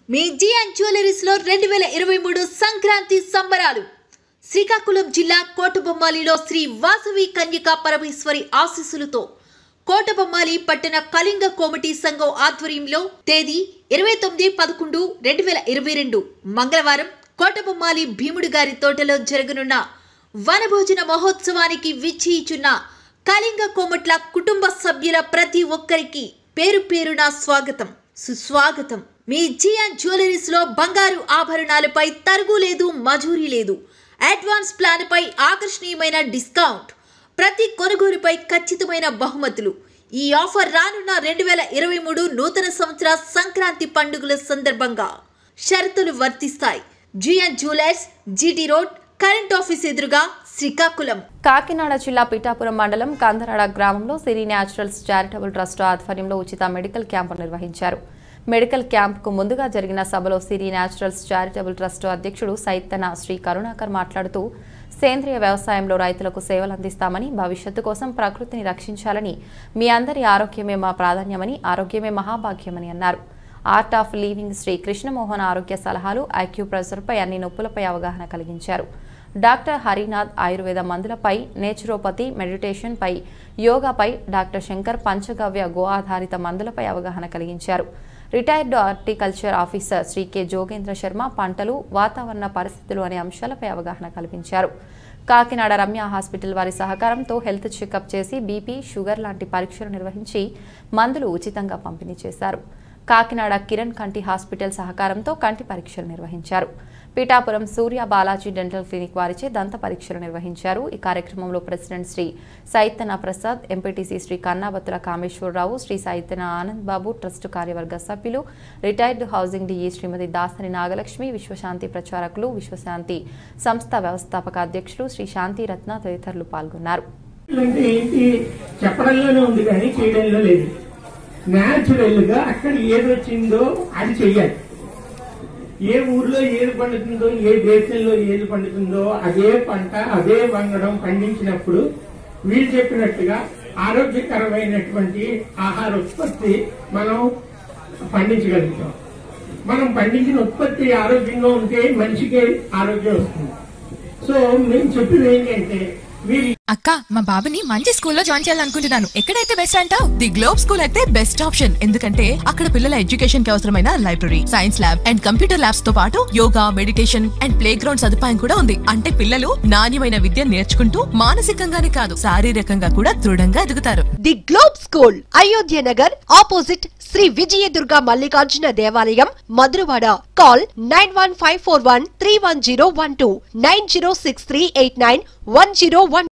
మీ Gian jewelleries లో రెండు వేల ఇరవై మూడు సంక్రాంతి సంబరాలు శ్రీకాకుళం జిల్లా కోటబొమ్మాలిలో శ్రీ వాసవి కన్యకా పరమేశ్వరి ఆశీస్సులతో కోటబొమ్మాలి పట్టణ కళింగ కోమిటీ సంఘం ఆధ్వర్యంలో తేదీ ఇరవై తొమ్మిది పదకొండు రెండు వేల ఇరవై రెండు మంగళవారం కోటబొమ్మాలి భీముడు గారి తోటలో జరగనున్న వనభోజన మహోత్సవానికి విచ్చేయిచున్న కళింగ కోమట్ల కుటుంబ సభ్యుల ప్రతి ఒక్కరికి పేరు పేరున స్వాగతం సుస్వాగతం మీ జియాన్ జ్యువెలరీస్ లో బంగారు ఆభరణాలపై తరుగు లేదు మజూరీ లేదు అడ్వాన్స్ ప్లాన్ పై ఆకర్షణీయమైన డిస్కౌంట్ ప్రతి కొనుగోలుపై ఖచ్చితమైన బహుమతులు ఈ ఆఫర్ రానున్న రెండు వేల ఇరవై మూడు నూతన సంవత్సర సంక్రాంతి పండుగల సందర్భంగా షరతులు వర్తిస్తాయి GN jewellers GT road current office ఎదురుగా శ్రీకాకుళం కాకినాడ జిల్లా పిఠాపురం మండలం కందరాడ గ్రామంలో సిరి న్యాచురల్స్ చారిటబుల్ ట్రస్ట్ ఆధ్వర్యంలో ఉచిత మెడికల్ క్యాంపు నిర్వహించారు మెడికల్ క్యాంప్కు ముందుగా జరిగిన సభలో సిరి న్యాచురల్స్ చారిటబుల్ ట్రస్ట్ అధ్యక్షుడు సైత్తన శ్రీ కరుణాకర్ మాట్లాడుతూ సేంద్రియ వ్యవసాయంలో రైతులకు సేవలు అందిస్తామని భవిష్యత్తు కోసం ప్రకృతిని రక్షించాలని మీ అందరి ఆరోగ్యమే మా ప్రాధాన్యమని ఆరోగ్యమే మహాభాగ్యమని అన్నారు art of living Shri Krishnamohan ఆరోగ్య సలహాలు ఐక్యూప్రెషర్పై అన్ని నొప్పులపై అవగాహన కలిగించారు డాక్టర్ హరినాథ్ ఆయుర్వేద మందులపై నేచురోపతి మెడిటేషన్పై యోగాపై డాక్టర్ శంకర్ పంచగవ్య గో ఆధారిత మందులపై అవగాహన కలిగించారు retired horticulture officer Shri K Jogendra Sharma పంటలు వాతావరణ పరిస్థితులు అనే అంశాలపై అవగాహన కల్పించారు కాకినాడ రమ్య హాస్పిటల్ వారి సహకారంతో హెల్త్ చెకప్ చేసి బీపీ షుగర్ లాంటి పరీక్షలు నిర్వహించి మందులు ఉచితంగా పంపిణీ చేశారు కాకినాడ కిరణ్ కంటి హాస్పిటల్ సహకారంతో కంటి పరీక్షలు నిర్వహించారు పీఠాపురం సూర్య బాలాజీ డెంటల్ క్లినిక్ వారిచే దంత పరీక్షలు నిర్వహించారు ఈ కార్యక్రమంలో president Shri Saitana Prasad MPTC Shri Kannabathula Kameswararao Shri Saitana Anand Babu trust కార్యవర్గ సభ్యులు retired housing DE Shrimati Dasari Nagalakshmi Vishwashanti ప్రచారకులు విశ్వశాంతి సంస్థ వ్యవస్థాపక అధ్యక్షులు శ్రీ శాంతి రత్న తదితరులు పాల్గొన్నారు అంటే ఏంటి చెప్పడంలోనే ఉంది కానీ చేయడంలో లేదు న్యాచురల్ గా అక్కడ ఏది వచ్చిందో అది చెయ్యాలి ఏ ఊర్లో ఏది పండుతుందో ఏ దేశంలో ఏది పండుతుందో అదే పంట అదే వంగడం పండించినప్పుడు వీళ్ళు చెప్పినట్టుగా ఆరోగ్యకరమైనటువంటి ఆహార ఉత్పత్తి మనం పండించగలుగుతాం మనం పండించిన ఉత్పత్తి ఆరోగ్యంగా ఉంటే మనిషికి ఆరోగ్యం వస్తుంది సో మేము చెప్పేది ఏంటంటే వీళ్ళు అక్క మా బాబుని మంచి స్కూల్లో జాయిన్ చేయాలనుకుంటున్నాను ఎక్కడైతే బెస్ట్ అంటావు ది గ్లోబ్ స్కూల్ అయితే బెస్ట్ ఆప్షన్ ఎందుకంటే అక్కడ పిల్లల ఎడ్యుకేషన్ కి అవసరమైన library science lab and computer labs తో పాటు yoga meditation and playground సదుపాయం కూడా ఉంది అంటే పిల్లలు నాణ్యమైన విద్య నేర్చుకుంటూ మానసికంగానే కాదు శారీరకంగా కూడా దృఢంగా ఎదుగుతారు the globe school Ayodhya Nagar opposite Shri Vijayadurga Mallikarjuna దేవాలయం Madhurawada call nine one five four one three one zero one two nine zero six three eight nine one zero one